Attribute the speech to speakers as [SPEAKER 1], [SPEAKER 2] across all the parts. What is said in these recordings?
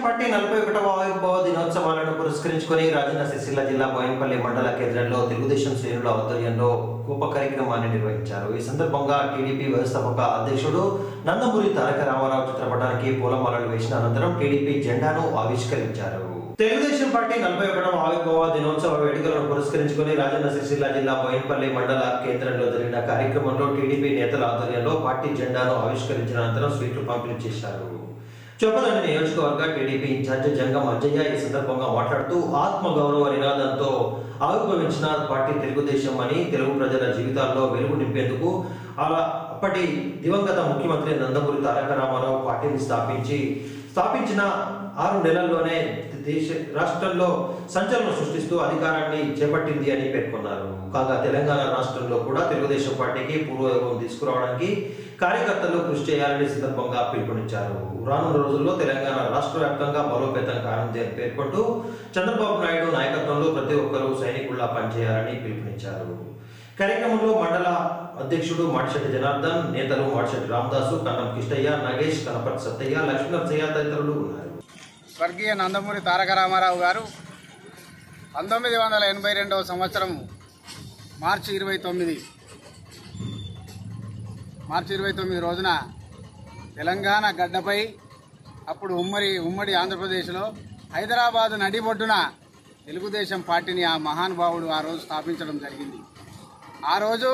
[SPEAKER 1] party నలభై ఒకటవ ఆవిర్భావ దినోత్సవాలను పురస్కరించుకొని రాజన్న సిరిసిల్ల జిల్లా బోయినపల్లి మండల కేంద్రంలో తెలుగుదేశం శ్రేణుల ఆధ్వర్యంలో గొప్ప కార్యక్రమాన్ని నిర్వహించారు ఈ సందర్భంగా టీడీపీ వ్యవస్థాపక అధ్యక్షుడు నందమూరి తారక రామారావు చిత్రపటానికి పూలమాలలు వేసిన అనంతరం టీడీపీ జెండాను ఆవిష్కరించారు తెలుగుదేశం పార్టీ నలభై ఒకటవ ఆవిర్భావ దినోత్సవ వేడుకలను పురస్కరించుకొని రాజన్న సిరిసిల్ల జిల్లా బోయినపల్లి మండల కేంద్రంలో జరిగిన కార్యక్రమంలో టీడీపీ నేతల ఆధ్వర్యంలో పార్టీ జెండాను ఆవిష్కరించిన అనంతరం స్వీట్లు పంపిణీ చేశారు చొప్పదండి నియోజకవర్గ టీడీపీ ఇన్ఛార్జి జంగం అజ్జయ్య ఈ సందర్భంగా మాట్లాడుతూ ఆత్మ గౌరవ నినాదంతో ఆవిర్భవించిన పార్టీ తెలుగుదేశం అని తెలుగు ప్రజల జీవితాల్లో వెలుగు నింపేందుకు అలా అప్పటి దివంగత ముఖ్యమంత్రి నందమూరి తారక రామారావు పార్టీని స్థాపించి స్థాపించిన ఆరు నెలల్లోనే దేశ రాష్ట్రంలో సంచలనం సృష్టిస్తూ అధికారాన్ని చేపట్టింది అని పేర్కొన్నారు కాగా తెలంగాణ రాష్ట్రంలో కూడా తెలుగుదేశం పార్టీకి పూర్వవైభవం తీసుకురావడానికి కార్యకర్తలు కృషి చేయాలని సందర్భంగా పిలుపునిచ్చారు రానున్న రోజుల్లో తెలంగాణ రాష్ట్ర వ్యాప్తంగా బలోపేతం కానుంది అని పేర్కొంటూ చంద్రబాబు నాయుడు నాయకత్వంలో ప్రతి ఒక్కరూ సైనికుల్లా పనిచేయాలని పిలుపునిచ్చారు కార్యక్రమంలో మండల అధ్యక్షుడు మాడిశెట్టి జనార్దన్ నేతలు మాడిశెట్టి రామదాసు కన్నం కిష్టయ్య నాగేష్ కనపతి సత్తయ్య లక్ష్మీనరసయ్య తదితరులు ఉన్నారు
[SPEAKER 2] స్వర్గీయ నందమూరి తారక రామారావు గారు పంతొమ్మిది వందల ఎనభై రెండవ సంవత్సరం మార్చి ఇరవై తొమ్మిది మార్చి ఇరవై తొమ్మిది రోజున తెలంగాణ గడ్డపై అప్పుడు ఉమ్మడి ఉమ్మడి ఆంధ్రప్రదేశ్లో హైదరాబాద్ నడిబొడ్డున తెలుగుదేశం పార్టీని ఆ మహానుభావుడు ఆ రోజు స్థాపించడం జరిగింది ఆ రోజు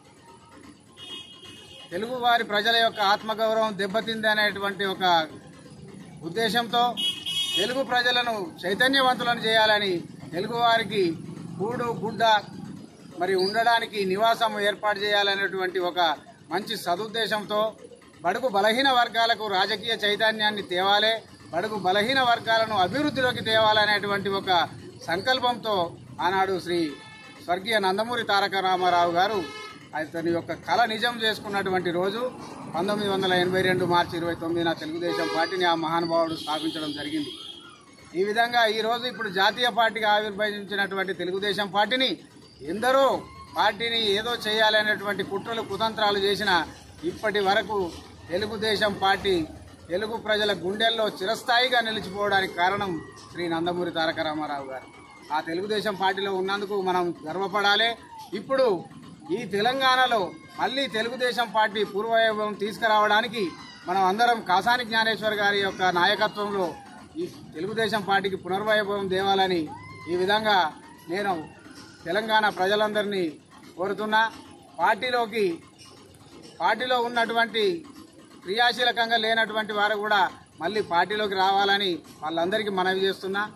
[SPEAKER 2] తెలుగువారి ప్రజల యొక్క ఆత్మగౌరవం దెబ్బతింది అనేటువంటి ఒక ఉద్దేశంతో తెలుగు ప్రజలను చైతన్యవంతులను చేయాలని తెలుగువారికి కూడు గుడ్డ మరి ఉండడానికి నివాసం ఏర్పాటు చేయాలనేటువంటి ఒక మంచి సదుద్దేశంతో బడుగు బలహీన వర్గాలకు రాజకీయ చైతన్యాన్ని తేవాలే బడుగు బలహీన వర్గాలను అభివృద్ధిలోకి తేవాలనేటువంటి ఒక సంకల్పంతో ఆనాడు శ్రీ స్వర్గీయ నందమూరి తారక రామారావు గారు అతని యొక్క కళ నిజం చేసుకున్నటువంటి రోజు పంతొమ్మిది వందల ఎనభై రెండు మార్చి ఇరవై తొమ్మిదిన తెలుగుదేశం పార్టీని ఆ మహానుభావుడు స్థాపించడం జరిగింది ఈ విధంగా ఈ రోజు ఇప్పుడు జాతీయ పార్టీగా ఆవిర్భవించినటువంటి తెలుగుదేశం పార్టీని ఎందరో పార్టీని ఏదో చేయాలనేటువంటి కుట్రలు కుతంత్రాలు చేసిన ఇప్పటి వరకు తెలుగుదేశం పార్టీ తెలుగు ప్రజల గుండెల్లో చిరస్థాయిగా నిలిచిపోవడానికి కారణం శ్రీ నందమూరి తారక రామారావు గారు ఆ తెలుగుదేశం పార్టీలో ఉన్నందుకు మనం గర్వపడాలి ఇప్పుడు ఈ తెలంగాణలో మళ్ళీ తెలుగుదేశం పార్టీ పూర్వవైభవం తీసుకురావడానికి మనం అందరం కాసాని జ్ఞానేశ్వర్ గారి యొక్క నాయకత్వంలో ఈ తెలుగుదేశం పార్టీకి పునర్వైభవం తేవాలని ఈ విధంగా నేను తెలంగాణ ప్రజలందరినీ కోరుతున్నా పార్టీలోకి పార్టీలో ఉన్నటువంటి క్రియాశీలకంగా లేనటువంటి వారు కూడా మళ్ళీ పార్టీలోకి రావాలని వాళ్ళందరికీ మనవి చేస్తున్నా